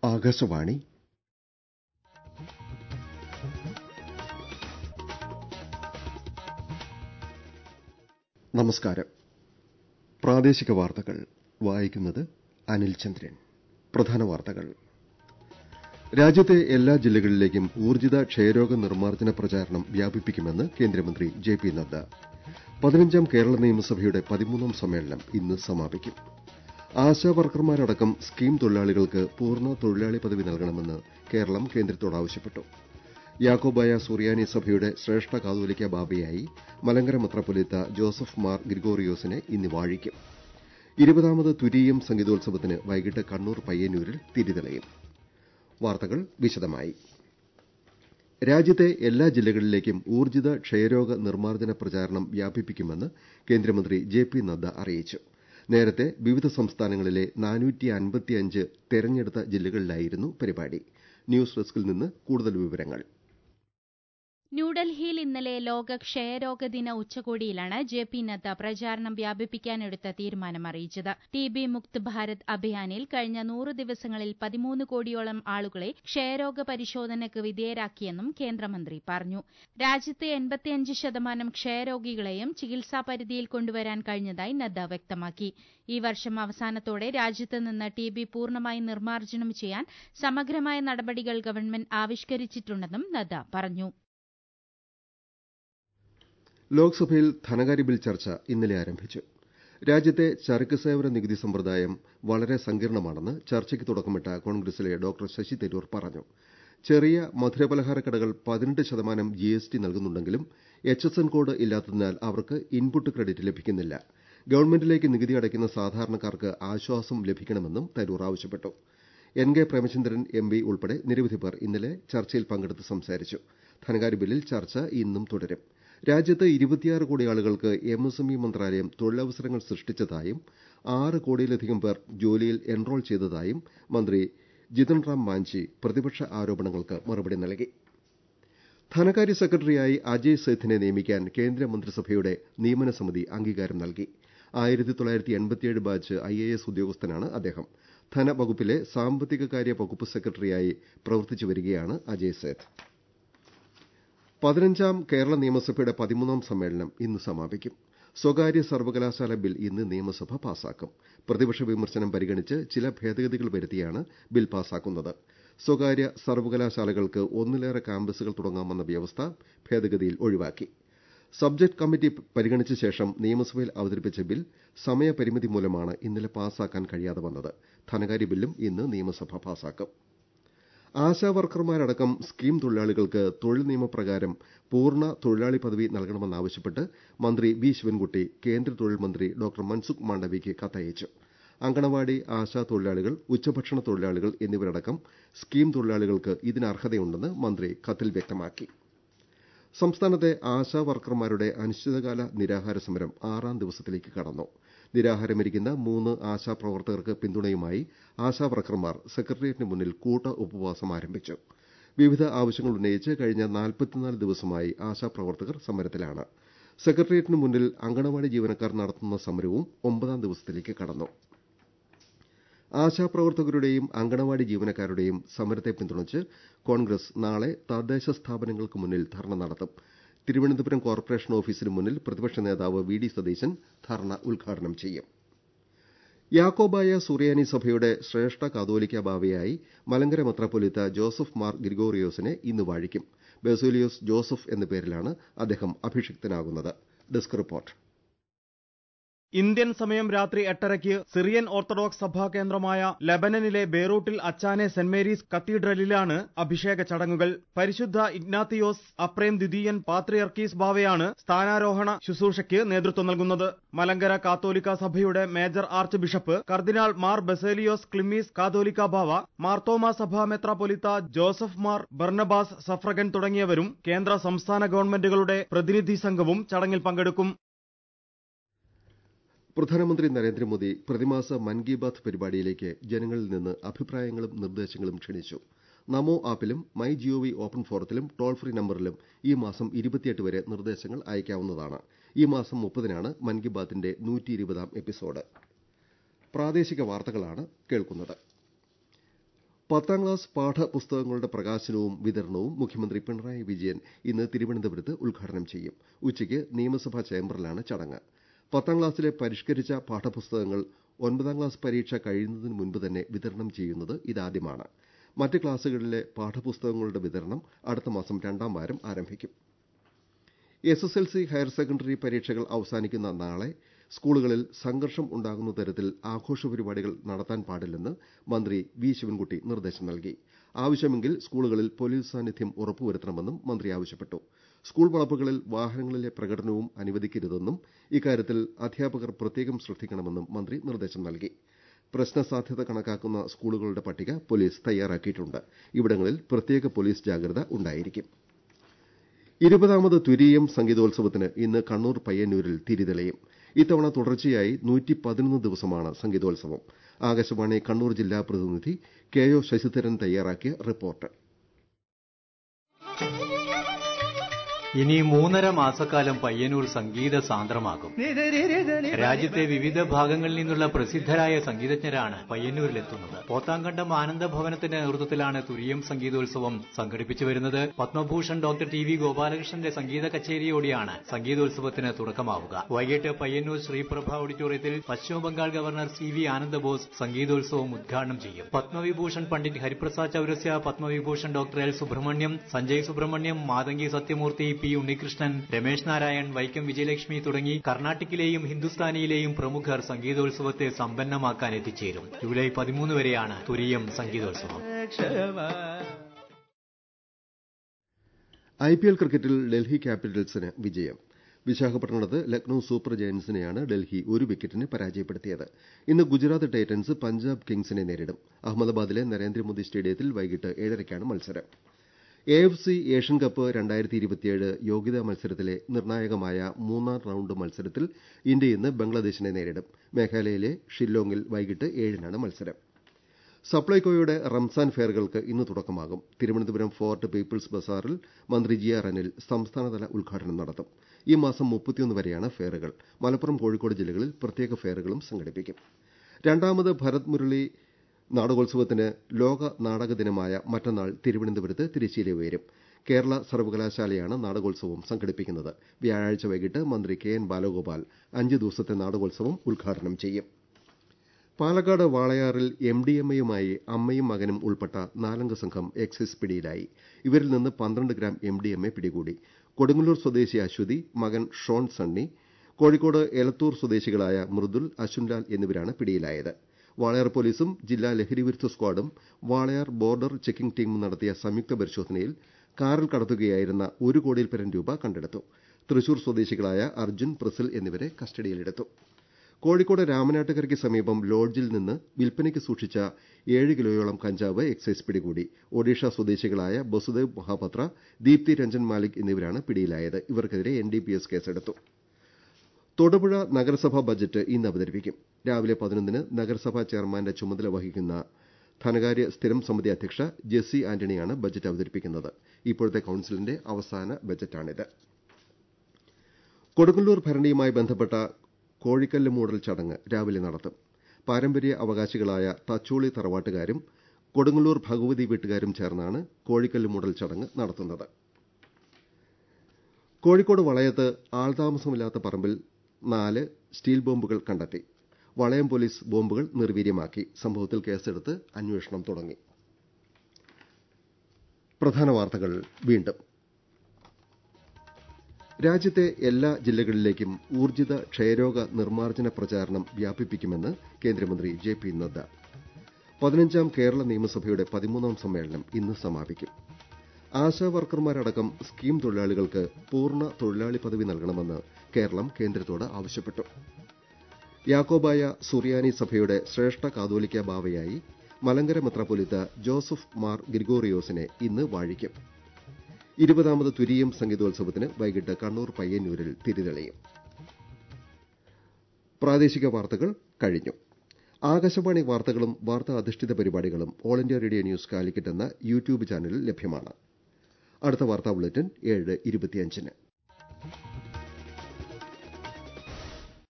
ആകാശവാണി നമസ്കാരം പ്രാദേശിക വാർത്തകൾ വായിക്കുന്നത് അനിൽ ചന്ദ്രൻ പ്രധാന വാർത്തകൾ രാജ്യത്തെ എല്ലാ ജില്ലകളിലേക്കും ഊർജ്ജിത ക്ഷയരോഗ നിർമ്മാർജ്ജന പ്രചാരണം വ്യാപിപ്പിക്കുമെന്ന് കേന്ദ്രമന്ത്രി ജെ പി നദ്ദ പതിനഞ്ചാം കേരള നിയമസഭയുടെ പതിമൂന്നാം സമ്മേളനം ഇന്ന് സമാപിക്കും ആശാ വർക്കർമാരടക്കം സ്കീം തൊഴിലാളികൾക്ക് പൂർണ്ണ തൊഴിലാളി പദവി നൽകണമെന്ന് കേരളം കേന്ദ്രത്തോട് ആവശ്യപ്പെട്ടു യാക്കോബായ സുറിയാനി സഭയുടെ ശ്രേഷ്ഠ കാതോലിക്ക ബാബയായി മലങ്കര മെത്രാപ്പൊലീത്ത ജോസഫ് മാർ ഗ്രിഗോറിയോസിനെ ഇന്ന് വാഴിക്കും ഇരുപതാമത് തുരീയം സംഗീതോത്സവത്തിന് വൈകിട്ട് കണ്ണൂർ പയ്യന്നൂരിൽ തിരിതെളിയും വാർത്തകൾ വിശദമായി രാജ്യത്തെ എല്ലാ ജില്ലകളിലേക്കും ഊർജ്ജിത ക്ഷയരോഗ നിർമ്മാർജ്ജന പ്രചാരണം വ്യാപിപ്പിക്കുമെന്ന് കേന്ദ്രമന്ത്രി ജെ പി നദ്ദ അറിയിച്ചു നേരത്തെ വിവിധ സംസ്ഥാനങ്ങളിലെ തെരഞ്ഞെടുത്ത ജില്ലകളിലായിരുന്നു പരിപാടി ന്യൂസ് ഡെസ്കിൽ നിന്ന് കൂടുതൽ വിവരങ്ങൾ ന്യൂഡൽഹിയിൽ ഇന്നലെ ലോക ക്ഷയരോഗ ദിന ഉച്ചകോടിയിലാണ് ജെ പി നദ്ദ പ്രചാരണം വ്യാപിപ്പിക്കാനെടുത്ത തീരുമാനം അറിയിച്ചത് ടി ബി മുക്ത് ഭാരത് അഭിയാനിൽ കഴിഞ്ഞ നൂറ് ദിവസങ്ങളിൽ പതിമൂന്ന് കോടിയോളം ആളുകളെ ക്ഷയരോഗ പരിശോധനയ്ക്ക് വിധേയരാക്കിയെന്നും കേന്ദ്രമന്ത്രി പറഞ്ഞു രാജ്യത്തെ എൺപത്തിയഞ്ച് ശതമാനം ക്ഷയരോഗികളെയും ചികിത്സാ പരിധിയിൽ കൊണ്ടുവരാൻ കഴിഞ്ഞതായി നദ്ദ വ്യക്തമാക്കി ഈ വർഷം അവസാനത്തോടെ രാജ്യത്ത് നിന്ന് ടി ബി പൂർണ്ണമായി നിർമ്മാർജ്ജനം ചെയ്യാൻ സമഗ്രമായ നടപടികൾ ഗവൺമെന്റ് ആവിഷ്കരിച്ചിട്ടുണ്ടെന്നും നദ്ദ പറഞ്ഞു ലോക്സഭയിൽ ധനകാര്യ ബിൽ ചർച്ച ഇന്നലെ ആരംഭിച്ചു രാജ്യത്തെ ചരക്ക് സേവന നികുതി സമ്പ്രദായം വളരെ സങ്കീർണമാണെന്ന് ചർച്ചയ്ക്ക് തുടക്കമിട്ട കോൺഗ്രസിലെ ഡോക്ടർ ശശി തരൂർ പറഞ്ഞു ചെറിയ മധുരപലഹാര കടകൾ പതിനെട്ട് ശതമാനം ജിഎസ്ടി നൽകുന്നുണ്ടെങ്കിലും എച്ച് എസ് എൻ കോഡ് ഇല്ലാത്തതിനാൽ അവർക്ക് ഇൻപുട്ട് ക്രെഡിറ്റ് ലഭിക്കുന്നില്ല ഗവൺമെന്റിലേക്ക് നികുതി അടയ്ക്കുന്ന സാധാരണക്കാർക്ക് ആശ്വാസം ലഭിക്കണമെന്നും തരൂർ ആവശ്യപ്പെട്ടു N K Premachandran M P ഉൾപ്പെടെ നിരവധി പേർ ഇന്നലെ ചർച്ചയിൽ പങ്കെടുത്ത് സംസാരിച്ചു ധനകാര്യ ബില്ലിൽ ചർച്ച ഇന്നും തുടരും രാജ്യത്ത് ഇരുപത്തിയാറ് കോടി ആളുകൾക്ക് എംഎസ്എംഇ മന്ത്രാലയം തൊഴിലവസരങ്ങൾ സൃഷ്ടിച്ചതായും ആറ് കോടിയിലധികം പേർ ജോലിയിൽ എൻറോൾ ചെയ്തതായും മന്ത്രി ജിതൻ റാം മാഞ്ചി പ്രതിപക്ഷ ആരോപണങ്ങൾക്ക് മറുപടി നൽകി ധനകാര്യ സെക്രട്ടറിയായി അജയ് സേഥിനെ നിയമിക്കാൻ കേന്ദ്ര മന്ത്രിസഭയുടെ നിയമന സമിതി അംഗീകാരം നൽകി ആയിരത്തി തൊള്ളായിരത്തി എൺപത്തിയേഴ് ബാച്ച് ഐഎഎസ് ഉദ്യോഗസ്ഥനാണ് അദ്ദേഹം ധനവകുപ്പിലെ സാമ്പത്തിക കാര്യ വകുപ്പ് സെക്രട്ടറിയായി പ്രവർത്തിച്ചു വരികയാണ് അജയ് സേത്ത് പതിനഞ്ചാം കേരള നിയമസഭയുടെ പതിമൂന്നാം സമ്മേളനം ഇന്ന് സമാപിക്കും സ്വകാര്യ സർവകലാശാല ബിൽ ഇന്ന് നിയമസഭ പാസാക്കും പ്രതിപക്ഷ വിമർശനം പരിഗണിച്ച് ചില ഭേദഗതികൾ വരുത്തിയാണ് ബിൽ പാസാക്കുന്നത് സ്വകാര്യ സർവകലാശാലകൾക്ക് ഒന്നിലേറെ ക്യാമ്പസുകൾ തുടങ്ങാമെന്ന വ്യവസ്ഥ ഭേദഗതിയിൽ ഒഴിവാക്കി സബ്ജക്ട് കമ്മിറ്റി പരിഗണിച്ച ശേഷം നിയമസഭയിൽ അവതരിപ്പിച്ച ബിൽ സമയപരിമിതി മൂലമാണ് ഇന്നലെ പാസാക്കാൻ കഴിയാതെ വന്നത് ധനകാര്യ ബില്ലും ഇന്ന് നിയമസഭ പാസാക്കും ആശാ വർക്കർമാരടക്കം സ്കീം തൊഴിലാളികൾക്ക് തൊഴിൽ നിയമപ്രകാരം പൂർണ്ണ തൊഴിലാളി പദവി നൽകണമെന്നാവശ്യപ്പെട്ട് മന്ത്രി വി ശിവൻകുട്ടി കേന്ദ്ര തൊഴിൽ മന്ത്രി ഡോക്ടർ മൻസുഖ് മാണ്ഡവ്യയ്ക്ക് കത്തയച്ചു അങ്കണവാടി ആശാ തൊഴിലാളികൾ ഉച്ചഭക്ഷണ തൊഴിലാളികൾ എന്നിവരടക്കം സ്കീം തൊഴിലാളികൾക്ക് ഇതിന് അർഹതയുണ്ടെന്ന് മന്ത്രി കത്തിൽ വ്യക്തമാക്കി സംസ്ഥാനത്തെ ആശാ വർക്കർമാരുടെ അനിശ്ചിതകാല നിരാഹാര സമരം ആറാം ദിവസത്തിലേക്ക് കടന്നു നിരാഹാരമിരിക്കുന്ന മൂന്ന് ആശാപ്രവർത്തകർക്ക് പിന്തുണയുമായി ആശാ വർക്കർമാർ സെക്രട്ടേറിയറ്റിന് മുന്നിൽ കൂട്ട ഉപവാസം ആരംഭിച്ചു വിവിധ ആവശ്യങ്ങൾ ഉന്നയിച്ച് കഴിഞ്ഞ നാൽപ്പത്തിനാല് ദിവസമായി ആശാപ്രവർത്തകർ സമരത്തിലാണ് സെക്രട്ടേറിയറ്റിന് മുന്നിൽ അങ്കണവാടി ജീവനക്കാർ നടത്തുന്ന സമരവും ഒമ്പതാം ദിവസത്തിലേക്ക് കടന്നു ആശാപ്രവർത്തകരുടെയും അങ്കണവാടി ജീവനക്കാരുടെയും സമരത്തെ പിന്തുണച്ച് കോൺഗ്രസ് നാളെ തദ്ദേശ സ്ഥാപനങ്ങൾക്ക് മുന്നിൽ ധർണ നടത്തും തിരുവനന്തപുരം കോർപ്പറേഷൻ ഓഫീസിന് മുന്നിൽ പ്രതിപക്ഷ നേതാവ് വി ഡി സതീശൻ ധർണ ഉദ്ഘാടനം ചെയ്യും യാക്കോബായ സുറിയാനി സഭയുടെ ശ്രേഷ്ഠ കാതോലിക്ക ബാവയായി മലങ്കര മെത്രാപ്പൊലീത്ത ജോസഫ് മാർ ഗ്രിഗോറിയോസിനെ ഇന്ന് വാഴിക്കും ബെസോലിയോസ് ജോസഫ് എന്ന പേരിലാണ് അദ്ദേഹം അഭിഷിക്തനാകുന്നത് ഡെസ്ക് റിപ്പോർട്ട് ഇന്ത്യൻ സമയം രാത്രി എട്ടരയ്ക്ക് സിറിയൻ ഓർത്തഡോക്സ് സഭാ കേന്ദ്രമായ ലബനനിലെ ബെയ്റൂട്ടിൽ അച്ചാനെ സെന്റ് മേരീസ് കത്തീഡ്രലിലാണ് അഭിഷേക ചടങ്ങുകൾ പരിശുദ്ധ ഇഗ്നാത്തിയോസ് അപ്രേം ദ്വിതീയൻ പാത്രിയർക്കീസ് ബാവയാണ് സ്ഥാനാരോഹണ ശുശ്രൂഷയ്ക്ക് നേതൃത്വം നൽകുന്നത് മലങ്കര കാത്തോലിക്ക സഭയുടെ മേജർ ആർച്ച് ബിഷപ്പ് കർദിനാൾ മാർ ബസേലിയോസ് ക്ലിമീസ് കാത്തോലിക്ക ബാവ മാർത്തോമ സഭാ മെത്രാപൊലിത്ത ജോസഫ് മാർ ബർണബാസ് സഫ്രഗൻ തുടങ്ങിയവരും കേന്ദ്ര സംസ്ഥാന ഗവൺമെന്റുകളുടെ പ്രതിനിധി സംഘവും ചടങ്ങിൽ പങ്കെടുക്കും പ്രധാനമന്ത്രി നരേന്ദ്രമോദി പ്രതിമാസ മൻ കി ബാത് പരിപാടിയിലേക്ക് ജനങ്ങളിൽ നിന്ന് അഭിപ്രായങ്ങളും നിർദ്ദേശങ്ങളും ക്ഷണിച്ചു നമോ ആപ്പിലും മൈ ജിഒവി ഓപ്പൺ ഫോറത്തിലും ടോൾ ഫ്രീ നമ്പറിലും ഈ മാസം ഇരുപത്തിയെട്ട് വരെ നിർദ്ദേശങ്ങൾ അയക്കാവുന്നതാണ് ഈ മാസം മുപ്പതിനാണ് മൻ കി ബാത്തിന്റെ നൂറ്റിയിരുപതാം എപ്പിസോഡ് പ്രാദേശിക വാർത്തകളാണ് കേൾക്കുന്നത് പത്താം ക്ലാസ് പാഠപുസ്തകങ്ങളുടെ പ്രകാശനവും വിതരണവും മുഖ്യമന്ത്രി പിണറായി വിജയൻ ഇന്ന് തിരുവനന്തപുരത്ത് ഉദ്ഘാടനം ചെയ്യും ഉച്ചയ്ക്ക് നിയമസഭാ ചേംബറിലാണ് ചടങ്ങ് പത്താം ക്ലാസ്സിലെ പരിഷ്കരിച്ച പാഠപുസ്തകങ്ങൾ ഒൻപതാം ക്ലാസ് പരീക്ഷ കഴിയുന്നതിന് മുൻപ് തന്നെ വിതരണം ചെയ്യുന്നത് ഇതാദ്യമാണ് മറ്റ് ക്ലാസുകളിലെ പാഠപുസ്തകങ്ങളുടെ വിതരണം അടുത്ത മാസം രണ്ടാം വാരം ആരംഭിക്കും എസ്എസ്എൽസി ഹയർ സെക്കൻഡറി പരീക്ഷകൾ അവസാനിക്കുന്ന നാളെ സ്കൂളുകളിൽ സംഘർഷം ഉണ്ടാകുന്ന തരത്തിൽ ആഘോഷ പരിപാടികൾ നടത്താൻ പാടില്ലെന്ന് മന്ത്രി വി ശിവൻകുട്ടി നിർദ്ദേശം നൽകി ആവശ്യമെങ്കിൽ സ്കൂളുകളിൽ പോലീസ് സാന്നിധ്യം ഉറപ്പുവരുത്തണമെന്നും മന്ത്രി ആവശ്യപ്പെട്ടു സ്കൂൾ വളപ്പുകളിൽ വാഹനങ്ങളിലെ പ്രകടനവും അനുവദിക്കരുതെന്നും ഇക്കാര്യത്തിൽ അധ്യാപകർ പ്രത്യേകം ശ്രദ്ധിക്കണമെന്നും മന്ത്രി നിർദ്ദേശം നൽകി പ്രശ്നസാധ്യത കണക്കാക്കുന്ന സ്കൂളുകളുടെ പട്ടിക പോലീസ് തയ്യാറാക്കിയിട്ടുണ്ട് ഇവിടങ്ങളിൽ പ്രത്യേക പോലീസ് ജാഗ്രത ഉണ്ടായിരിക്കും ഇരുപതാമത് തുരീയം സംഗീതോത്സവത്തിന് ഇന്ന് കണ്ണൂർ പയ്യന്നൂരിൽ തിരിതെളിയും ഇത്തവണ തുടർച്ചയായി ദിവസമാണ് സംഗീതോത്സവം ആകാശവാണി കണ്ണൂർ ജില്ലാ പ്രതിനിധി കെ ഒ ശശിധരൻ തയ്യാറാക്കിയ റിപ്പോർട്ട് ഇനി മൂന്നര മാസക്കാലം പയ്യന്നൂർ സംഗീത സാന്ദ്രമാകും രാജ്യത്തെ വിവിധ ഭാഗങ്ങളിൽ നിന്നുള്ള പ്രസിദ്ധരായ സംഗീതജ്ഞരാണ് പയ്യന്നൂരിലെത്തുന്നത് പോത്താങ്കണ്ടം ആനന്ദ ഭവനത്തിന്റെ നേതൃത്വത്തിലാണ് തുരിയം സംഗീതോത്സവം സംഘടിപ്പിച്ചു വരുന്നത് പത്മഭൂഷൺ ഡോക്ടർ ടി വി ഗോപാലകൃഷ്ണന്റെ സംഗീത കച്ചേരിയോടെയാണ് സംഗീതോത്സവത്തിന് തുടക്കമാവുക വൈകിട്ട് പയ്യന്നൂർ ശ്രീപ്രഭ ഓഡിറ്റോറിയത്തിൽ Paschimabangal governor C V Anandabose സംഗീതോത്സവം ഉദ്ഘാടനം ചെയ്യും Padma Vibhushan Pandit Hariprasad Chaurasia Padma Vibhushan doctor L Subramaniam Sanjay Subramaniam Mathangi Sathyamoorthy P Unnikrishnan Ramesh Narayan Vaikom Vijayalakshmi തുടങ്ങി കർണാട്ടിക്കിലെയും ഹിന്ദുസ്ഥാനിയിലെയും പ്രമുഖർ സംഗീതോത്സവത്തെ സമ്പന്നമാക്കാൻ എത്തിച്ചേരും ജൂലൈ പതിമൂന്ന് വരെയാണ് തുരിയം സംഗീതോത്സവം ഐപിഎൽ ക്രിക്കറ്റിൽ ഡൽഹി ക്യാപിറ്റൽസിന് വിജയം വിശാഖപട്ടണത്ത് ലക്നൌ സൂപ്പർ ജയന്റ്സിനെയാണ് ഡൽഹി ഒരു വിക്കറ്റിന് പരാജയപ്പെടുത്തിയത് ഇന്ന് ഗുജറാത്ത് ടൈറ്റൻസ് പഞ്ചാബ് കിങ്സിനെ നേരിടും അഹമ്മദാബാദിലെ നരേന്ദ്രമോദി സ്റ്റേഡിയത്തിൽ വൈകിട്ട് ഏഴരയ്ക്കാണ് മത്സരം A F C Asian cup രണ്ടായിരത്തി ഇരുപത്തിയേഴ് യോഗ്യതാ മത്സരത്തിലെ നിർണായകമായ മൂന്നാം റൌണ്ട് മത്സരത്തിൽ ഇന്ത്യ ഇന്ന് ബംഗ്ലാദേശിനെ നേരിടും മേഘാലയയിലെ ഷില്ലോങ്ങിൽ വൈകിട്ട് ഏഴിനാണ് മത്സരം സപ്ലൈകോയുടെ റംസാൻ ഫെയറുകൾക്ക് ഇന്ന് തുടക്കമാകും തിരുവനന്തപുരം ഫോർട്ട് പീപ്പിൾസ് ബസാറിൽ മന്ത്രി ജി ആർ അനിൽ സംസ്ഥാനതല ഉദ്ഘാടനം നടത്തും ഈ മാസം മുപ്പത്തിയൊന്ന് വരെയാണ് ഫെയറുകൾ മലപ്പുറം കോഴിക്കോട് ജില്ലകളിൽ പ്രത്യേക ഫെയറുകളും സംഘടിപ്പിക്കും രണ്ടാമത് ഭരത് മുരളി നാടകോത്സവത്തിന് ലോക നാടക ദിനമായ മറ്റന്നാൾ തിരുവനന്തപുരത്ത് തിരശ്ശീല ഉയരും കേരള സർവകലാശാലയാണ് നാടകോത്സവം സംഘടിപ്പിക്കുന്നത് വ്യാഴാഴ്ച വൈകിട്ട് മന്ത്രി കെ എൻ ബാലഗോപാൽ അഞ്ച് ദിവസത്തെ നാടകോത്സവം ഉദ്ഘാടനം ചെയ്യും പാലക്കാട് വാളയാറിൽ എം ഡി എം എയുമായി അമ്മയും മകനും ഉൾപ്പെട്ട നാലംഗ സംഘം എക്സൈസ് പിടിയിലായി ഇവരിൽ നിന്ന് പന്ത്രണ്ട് gram M D M A പിടികൂടി കൊടുങ്ങല്ലൂർ സ്വദേശി അശ്വതി മകൻ ഷോൺ സണ്ണി കോഴിക്കോട് എലത്തൂർ സ്വദേശികളായ മൃദുൽ അശ്വൻലാൽ എന്നിവരാണ് പിടിയിലായത് വാളയാർ പോലീസും ജില്ലാ ലഹരിവിരുദ്ധ സ്ക്വാഡും വാളയാർ ബോർഡർ ചെക്കിംഗ് ടീമും നടത്തിയ സംയുക്ത പരിശോധനയിൽ കാറിൽ കടത്തുകയായിരുന്ന ഒരു കോടിയിൽ പരം രൂപ കണ്ടെടുത്തു തൃശൂർ സ്വദേശികളായ അർജുൻ പ്രസിൽ എന്നിവരെ കസ്റ്റഡിയിലെടുത്തു കോഴിക്കോട് രാമനാട്ടുകരയ്ക്ക് സമീപം ലോഡ്ജിൽ നിന്ന് വിൽപ്പനയ്ക്ക് സൂക്ഷിച്ച ഏഴ് കിലോയോളം കഞ്ചാവ് എക്സൈസ് പിടികൂടി ഒഡീഷ സ്വദേശികളായ ബസുദേവ് മഹാപത്ര ദീപ്തി രഞ്ജൻ മാലിക് എന്നിവരാണ് പിടിയിലായത് ഇവർക്കെതിരെ എൻഡിപിഎസ് കേസെടുത്തു തൊടുപുഴ നഗരസഭാ ബജറ്റ് ഇന്ന് അവതരിപ്പിക്കും രാവിലെ പതിനൊന്നിന് നഗരസഭാ ചെയർമാന്റെ ചുമതല വഹിക്കുന്ന ധനകാര്യ സ്ഥിരം സമിതി അധ്യക്ഷ ജെസ്സി ആന്റണിയാണ് ബജറ്റ് അവതരിപ്പിക്കുന്നത് ഇപ്പോഴത്തെ കൌൺസിലിന്റെ അവസാന ബജറ്റാണിത് കൊടുങ്ങല്ലൂർ ഭരണിയുമായി ബന്ധപ്പെട്ട കോഴിക്കല്ല് മൂടൽ ചടങ്ങ് രാവിലെ നടത്തും പാരമ്പര്യ അവകാശികളായ തച്ചോളി തറവാട്ടുകാരും കൊടുങ്ങല്ലൂർ ഭഗവതി വീട്ടുകാരും ചേർന്നാണ് കോഴിക്കല്ല് മൂടൽ ചടങ്ങ് നടത്തുന്നത് കോഴിക്കോട് വളയത്ത് ആൾതാമസമില്ലാത്ത പറമ്പിൽ നാല് സ്റ്റീൽ ബോംബുകൾ കണ്ടെത്തി വളയം പോലീസ് ബോംബുകൾ നിർവീര്യമാക്കി സംഭവത്തിൽ കേസെടുത്ത് അന്വേഷണം തുടങ്ങി പ്രധാന വാർത്തകൾ വീണ്ടും രാജ്യത്തെ എല്ലാ ജില്ലകളിലേക്കും ഊർജിത ക്ഷയരോഗ നിർമ്മാർജ്ജന പ്രചാരണം വ്യാപിപ്പിക്കുമെന്ന് കേന്ദ്രമന്ത്രി ജെ പി നദ്ദ പതിനഞ്ചാം കേരള നിയമസഭയുടെ പതിമൂന്നാം സമ്മേളനം ഇന്ന് സമാപിക്കും ആശാ വർക്കർമാരടക്കം സ്കീം തൊഴിലാളികൾക്ക് പൂർണ്ണ തൊഴിലാളി പദവി നൽകണമെന്ന് കേരളം കേന്ദ്രത്തോട് ആവശ്യപ്പെട്ടു യാക്കോബായ സുറിയാനി സഭയുടെ ശ്രേഷ്ഠ കാതോലിക്ക ബാവയായി മലങ്കര മെത്രാപ്പൊലിത്ത ജോസഫ് മാർ ഗ്രിഗോറിയോസിനെ ഇന്ന് വാഴിക്കും ഇരുപതാമത് തുരീയം സംഗീതോത്സവത്തിന് വൈകിട്ട് കണ്ണൂർ പയ്യന്നൂരിൽ തിരിതെളിയും പ്രാദേശിക വാർത്തകൾ കഴിഞ്ഞു ആകാശവാണി വാർത്തകളും വാർത്താ അധിഷ്ഠിത പരിപാടികളും all India radio news Calicut എന്ന യൂട്യൂബ് ചാനലിൽ ലഭ്യമാണ് അടുത്ത വാർത്താ ബുള്ളറ്റിൻ ഏഴ് ഇരുപത്തിയഞ്ചിന്